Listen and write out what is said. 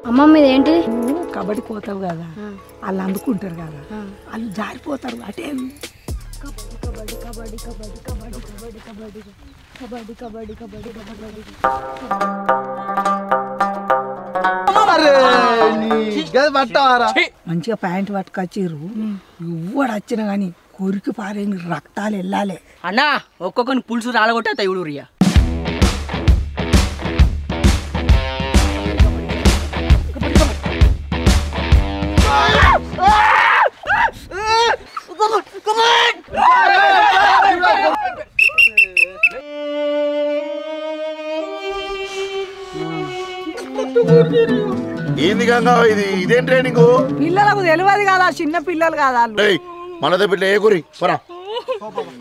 అమ్మమ్మ ఇది ఏంటిది నువ్వు కబడ్డీ పోతావు కదా వాళ్ళు అందుకుంటారు కదా వాళ్ళు జారిపోతారు అటే పట్టవారా మంచిగా ప్యాంట్ పట్టుకొచ్చిర్రు ఎవ్వడు వచ్చినా కానీ కొరికి పారేని రక్తాలు వెళ్ళాలి అన్నా ఒక్కొక్కరిని పులుసు రాలగొట్టేస్తా ఇవుడు రియా ఏంది గంగా ఇది ఇదేం ట్రైనింగ్ పిల్లలకు తెలియదు కదా చిన్న పిల్లలు కదా వాళ్ళు మనతో పిల్ల ఏ గురి పరా